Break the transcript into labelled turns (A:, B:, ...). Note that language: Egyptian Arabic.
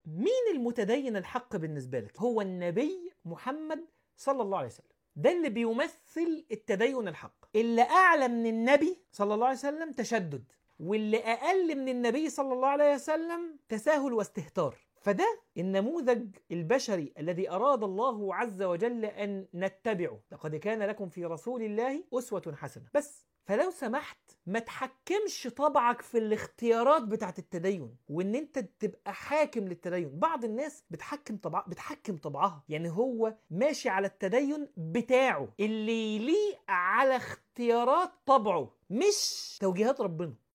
A: مين المتدين الحق بالنسبة لك هو النبي محمد صلى الله عليه وسلم ده اللي بيمثل التدين الحق اللي أعلى من النبي صلى الله عليه وسلم تشدد واللي أقل من النبي صلى الله عليه وسلم تساهل واستهتار فده النموذج البشري الذي أراد الله عز وجل أن نتبعه لقد كان لكم في رسول الله أسوة حسنة بس فلو سمحت ما تحكمش طبعك في الاختيارات بتاعت التدين وان انت تبقى حاكم للتدين بعض الناس بتحكم طبع بتحكم طبعها يعني هو ماشي على التدين بتاعه اللي يليق على اختيارات طبعه مش توجيهات ربنا